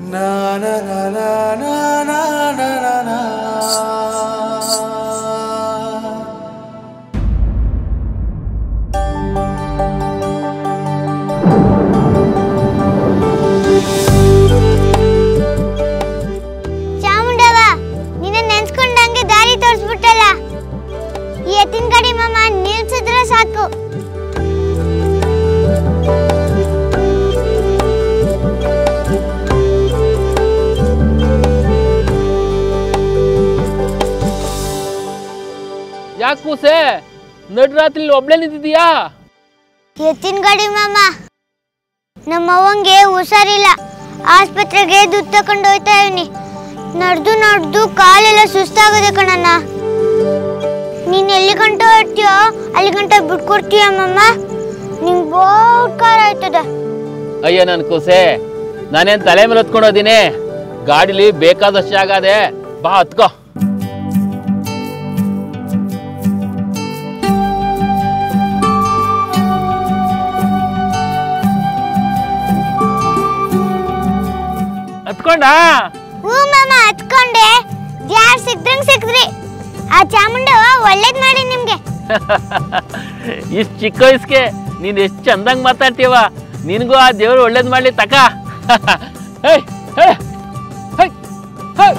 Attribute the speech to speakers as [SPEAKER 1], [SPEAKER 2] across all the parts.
[SPEAKER 1] ಚಾಮುಂಡವ ನಿನ್ನ ನೆನ್ಸ್ಕೊಂಡಂಗೆ ದಾರಿ ತೋರಿಸ್ಬಿಟ್ಟಲ್ಲ ಈ ಎತ್ತಿನ ಗಾಡಿ ಮಾಮ ನಿಲ್ಸಿದ್ರೆ ಸಾಕು
[SPEAKER 2] ಯಾಕೆ ಕೂಸೆ ನಡ್ರಾತ್ರಿ ಒಬ್ಳೆ ನಿಂತಿದೀಯಾ
[SPEAKER 1] ಎತ್ತಿನ ಗಾಡಿ ಮಾಮ ನಮ್ಮ ಅವ್ವಂಗೆ ಹುಷಾರಿಲ್ಲ ಆಸ್ಪತ್ರೆಗೆ ದುಡ್ಡು ತಕೊಂಡು ಹೋಯ್ತಾ ಇವನಿ ನಡೆದು ನಡೆದು ಕಾಲೆಲ್ಲ ಸುಸ್ತಾಗದೆ ಕಣಣ್ಣ ನೀನ್ ಎಲ್ಲಿ ಗಂಟ ಹೊರ್ತೀಯೋ ಅಲ್ಲಿ ಗಂಟ ಬಿಟ್ಕೊಡ್ತೀಯ ಮಮ್ಮ ನಿಂಗೆ ಬೋಟ್ ಕಾರ ಆಯ್ತದೆ
[SPEAKER 2] ಅಯ್ಯ ನನ್ ಕೂಸೆ ನಾನೇನ್ ತಲೆ ಮೇಲೆ ಹೊತ್ಕೊಂಡು ಹೋದಿನಿ ಗಾಡಿಲಿ ಬೇಕಾದಷ್ಟು ಜಾಗ ಅದೆ ಬಾ ಹತ್ಕೋ ಹತ್ಕೊಂಡಾ
[SPEAKER 1] ಹ್ಞೂ ಮಾಮ ಹತ್ಕೊಂಡೆ ಯಾರು ಸಿಕ್ದಂಗ್ ಸಿಕ್ದ್ರಿ ಆ ಚಾಮುಂಡವ ಒಳ್ಳೇದ್ ಮಾಡಿ ನಿಮ್ಗೆ
[SPEAKER 2] ಇಷ್ಟ್ ಚಿಕ್ಕ ವಯಸ್ಸಿಗೆ ನೀನ್ ಎಷ್ಟ್ ಚಂದಂಗ್ ಮಾತಾಡ್ತೀವ ನಿನಗೂ ಆ ದೇವ್ರು ಒಳ್ಳೇದ್ ಮಾಡ್ಲಿ ತಕ ಹೇ ಹೇ ಹೇ ಹೇ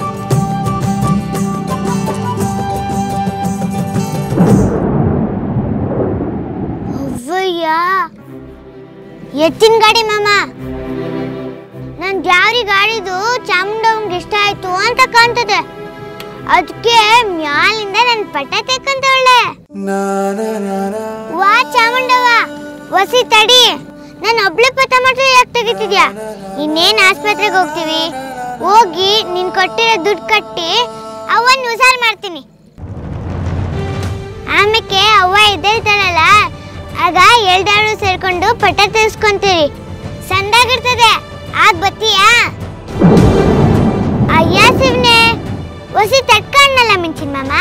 [SPEAKER 1] ಅವ್ವಯ್ಯ ಎತ್ತಿನ ಗಾಡಿ ಮಾಮ ನನ್ ಜಾವ್ರಿ ಗಾಡಿದು ಚಾಮುಂಡವಂಗೆ ಇಷ್ಟ ಆಯ್ತು ಅಂತ ಕಾಣ್ತದೆ ಅದಕ್ಕೆ ಮ್ಯಾಲಿಂದ ನನ್ ಪಟ್ಟ ತೆಕ್ಕಂತವಳೆ ವಾ ಚಾಮುಂಡವ ವಸಿ ತಡಿ ನಾನು ಒಬ್ಳೆ ಪಥ ಮಾತ್ರ ಯಾಕೆ ತೆಗಿತಿದ್ಯಾ ಇನ್ನೇನ್ ಆಸ್ಪತ್ರೆಗೆ ಹೋಗ್ತೀವಿ ಹೋಗಿ ನೀನ್ ಕೊಟ್ಟಿರೋ ದುಡ್ಡು ಕಟ್ಟಿ ಅವನ್ ಉಸಾರ್ ಮಾಡ್ತೀನಿ ಆಮೇಲೆ ಅವ್ವ ಎದ್ದೇಳ್ತಾಳಲ್ಲ ಆಗ ಎಲ್ದಾಳು ಸೇರ್ಕೊಂಡು ಪಟ ತೆಗೆಸ್ಕೊಂತೀರಿ ಸಂದಾಗಿರ್ತದೆ ಆಗ ಬತ್ತೀಯಾ ಅಯ್ಯ ಶಿವ್ನೆ ಹೊಸಿ ತಟ್ಕಣ್ಣಲ್ಲ ಮಿಂಚಿನ ಮಾಮ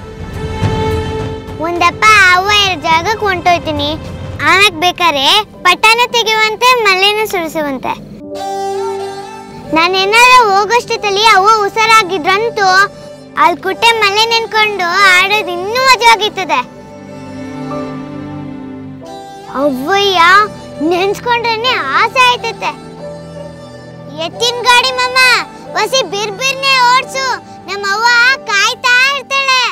[SPEAKER 1] ಒಂದಪ್ಪ ಅವ್ವ ಇರೋ ಜಾಗಕ್ಕೆ ಹೊಂಟೋಯ್ತೀನಿ ಆಮೇಲೆ ಬೇಕಾರೆ ಪಟಾನ ತೆಗೆಯುವಂತೆ ಮಲ್ಲೆನ ಸುರಿಸುವಂತೆ ನಾನೇನಾರ ಹೋಗೋಷ್ಟೊತ್ತಲ್ಲಿ ಅವ್ವ ಹುಷಾರಾಗಿದ್ರಂತೂ ಅಲ್ಲಿ ಕುಟ್ಟೆ ಮಲ್ಲೆ ನೆನ್ಕೊಂಡು ಆಡೋದು ಇನ್ನೂ ಮಜವಾಗಿರ್ತದೆ ಅವ್ವಯ್ಯ ನೆನ್ಸ್ಕೊಂಡ್ರೇನೆ ಆಸೆ ಆಯ್ತತೆ ಎತ್ತಿನ ಗಾಡಿ ಮಮ್ಮ ಹೊಸಿ ಬಿರ್ ಬಿರ್ನೆ ಓಡ್ಸು ನಮ್ಮ ಅವ್ವ ಕಾಯ್ತಾ ಇರ್ತಾಳೆ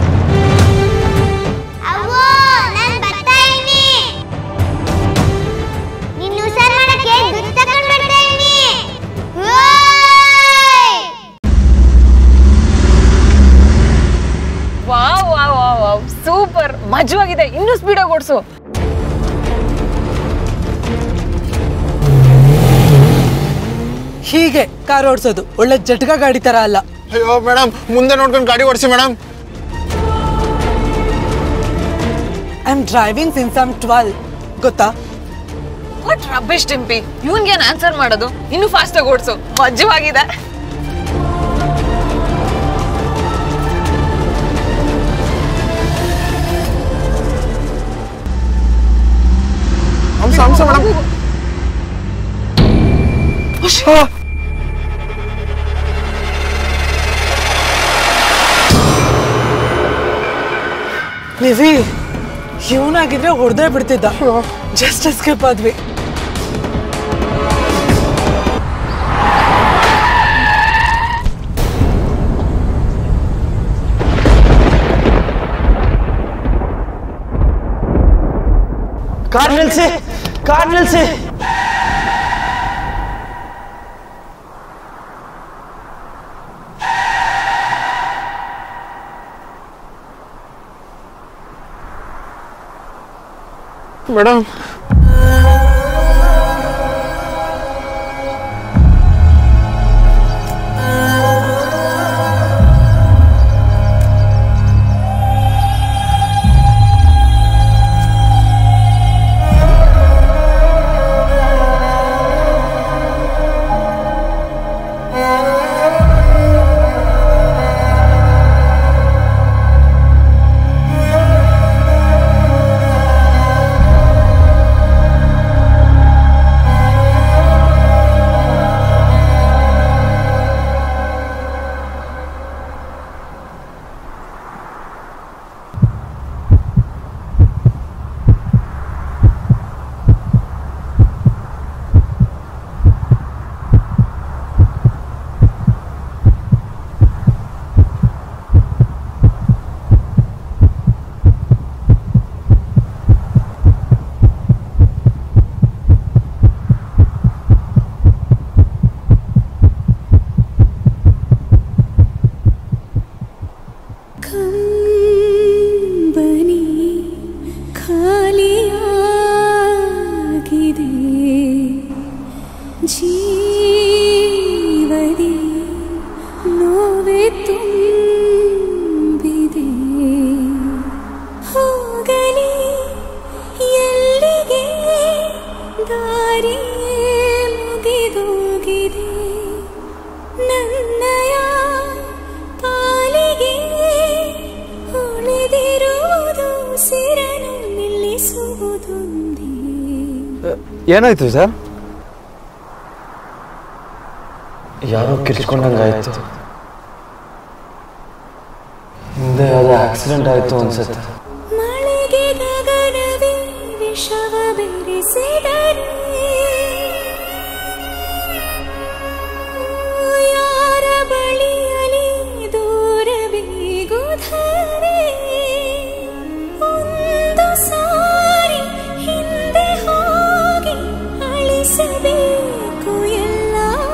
[SPEAKER 1] ಅವ್ವೋ ನಾನ್ ಬರ್ತಾ ಇದೀನಿ ನಿನ್ನ ಹುಷಾರ್ ಮಾಡಕ್ಕೆ ದುಡ್ಡು ತಗೊಂಡ್ ಬರ್ತಾ ಇದೀನಿ ಓಯ್!
[SPEAKER 3] Wow wow wow wow super ಮಜವಾಗಿದೆ ಇನ್ನೂ ಸ್ಪೀಡಾಗಿ ಓಡಿಸು
[SPEAKER 4] ಹೀಗೆ ಕಾರ್ ಓಡಿಸೋದು ಒಳ್ಳೆ ಜಟ್ಕ ಗಾಡಿ ತರ ಅಲ್ಲ
[SPEAKER 5] ಅಯ್ಯೋ ಮೇಡಮ್ ಮುಂದೆ ನೋಡ್ಕೊಂಡು ಗಾಡಿ ಓಡಿಸಿ madam
[SPEAKER 4] I am driving since I'm twelve ಗೊತ್ತಾ
[SPEAKER 3] ವಾಟ್ ರಬ್ಬಿಶ್ ಟಿಂಪಿ ಇವನ್ಗೇನ್ ಆನ್ಸರ್ ಮಾಡೋದು ಇನ್ನೂ ಫಾಸ್ಟಾಗಿ ಓಡಿಸು ಮಜವಾಗಿದೆ
[SPEAKER 5] ಹಂಸ ಹಂಸ ಮೇಡಮ್
[SPEAKER 4] ನಿವಿ ಇವನಾಗಿದ್ರೆ ಹೊಡೆದೇ ಬಿಡ್ತಿದ್ದ ಜಸ್ಟ್ ಎಸ್ಕೇಪ್ ಆದ್ವಿ
[SPEAKER 6] ಕಾರ್ ನಿಲ್ಸಿ ಕಾರ್ ನಿಲ್ಸಿ
[SPEAKER 5] ಮೇಡಮ್
[SPEAKER 6] ಏನಾಯ್ತು ಸರ್ ಯಾರೋ ಕಿರ್ಚ್ಕೊಂಡಂಗಾಯ್ತು ಹಿಂದೆ ಯಾವುದೋ ಆಕ್ಸಿಡೆಂಟ್ ಆಯ್ತು ಅನ್ಸುತ್ತೆ
[SPEAKER 7] ಮಳೆಗೆ ಗಗನವೇ ವಿಷವ ಬೆರೆಸಿದರೆ ಯಾರ ಬಳಿಯಲಿ ದೂರ ಬೀಗುದರೆ ಒಂದು ಸಾರಿ ಹಿಂದೆ ಹೋಗಿ ಅಳಿಸಬೇಕು ಎಲ್ಲ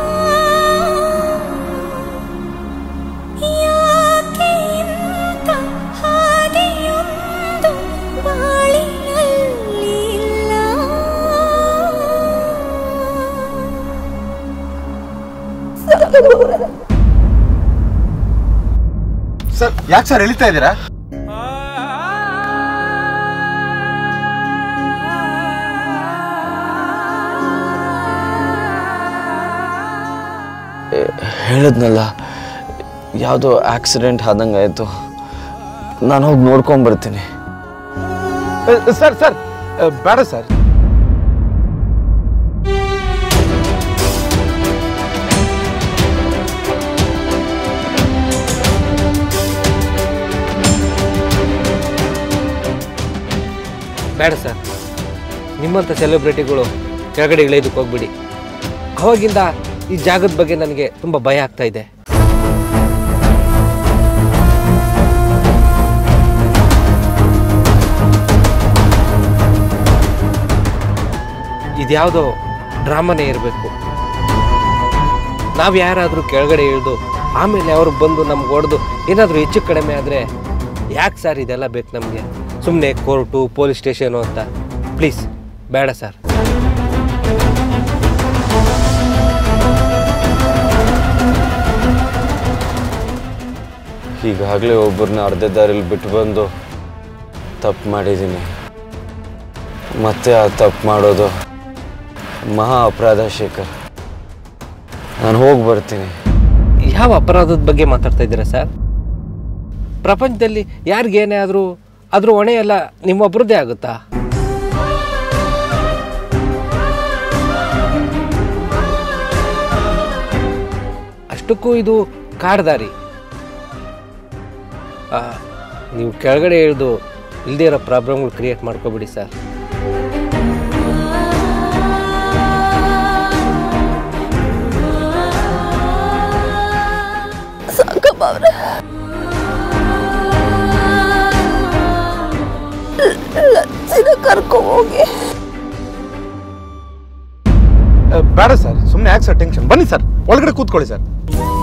[SPEAKER 7] ಯಾಕೆ ಇಂಥ ಹಾದಿಯೊಂದು ಬಾಳಿನಲ್ಲಿ ಇಲ್ಲ
[SPEAKER 5] ಸರ್ ಯಾಕೆ ಸರ್ ಎಳಿತಾ ಇದ್ದೀರಾ
[SPEAKER 6] ಹೇಳಿದ್ನಲ್ಲ ಯಾವುದೋ ಆಕ್ಸಿಡೆಂಟ್ ಆದಂಗೆ ಆಯಿತು ನಾನು ಹೋಗಿ ನೋಡ್ಕೊಂಬರ್ತೀನಿ
[SPEAKER 5] ಸರ್ ಸರ್ ಬೇಡ ಸರ್
[SPEAKER 8] ಬೇಡ ಸರ್ ನಿಮ್ಮಂಥ ಸೆಲೆಬ್ರಿಟಿಗಳು ಕೆಳಗಡೆ ಇಳಿಯೋದಕ್ಕೆ ಹೋಗ್ಬಿಡಿ ಅವಾಗಿಂದ ಈ ಜಾಗದ ಬಗ್ಗೆ ನನಗೆ ತುಂಬ ಭಯ ಆಗ್ತಾ ಇದೆ ಇದ್ಯಾವುದೋ ಡ್ರಾಮಾನೇ ಇರಬೇಕು ನಾವು ಯಾರಾದರೂ ಕೆಳಗಡೆ ಇಳಿದು ಆಮೇಲೆ ಅವರು ಬಂದು ನಮ್ಗೆ ಹೊಡೆದು ಏನಾದರೂ ಹೆಚ್ಚು ಕಡಿಮೆ ಆದರೆ ಯಾಕೆ ಸರ್ ಇದೆಲ್ಲ ಬೇಕು ನಮಗೆ ಸುಮ್ಮನೆ ಕೋರ್ಟು ಪೊಲೀಸ್ ಸ್ಟೇಷನು ಅಂತ ಪ್ಲೀಸ್ ಬೇಡ ಸರ್
[SPEAKER 6] ಈಗಾಗಲೇ ಒಬ್ಬರನ್ನ ಅರ್ಧ ದಾರಿಲಿ ಬಿಟ್ಟು ಬಂದು ತಪ್ಪು ಮಾಡಿದ್ದೀನಿ ಮತ್ತೆ ಆ ತಪ್ಪು ಮಾಡೋದು ಮಹಾ ಅಪರಾಧ ಶೇಖರ್ ನಾನು ಹೋಗಿ ಬರ್ತೀನಿ
[SPEAKER 8] ಯಾವ ಅಪರಾಧದ ಬಗ್ಗೆ ಮಾತಾಡ್ತಾ ಇದ್ದೀರಾ ಸರ್ ಪ್ರಪಂಚದಲ್ಲಿ ಯಾರಿಗೇನೇ ಆದರೂ ಅದ್ರ ಹೊಣೆ ಎಲ್ಲ ನಿಮ್ಮೊಬ್ರದ್ದೇ ಆಗುತ್ತಾ ಅಷ್ಟಕ್ಕೂ ಇದು ಕಾಡ್ದಾರಿ ಆ, ನೀವು ಕೆಳಗಡೆ ಇಳಿದು ಇಲ್ಲದೇ ಇರೋ ಪ್ರಾಬ್ಲಮ್ಗಳು ಕ್ರಿಯೇಟ್ ಮಾಡ್ಕೊಬಿಡಿ ಸರ್
[SPEAKER 5] ಬೇಡ ಸರ್ ಸುಮ್ಮನೆ ಯಾಕೆ ಸರ್ ಟೆನ್ಷನ್ ಬನ್ನಿ ಸರ್ ಒಳಗಡೆ ಕೂತ್ಕೊಳ್ಳಿ ಸರ್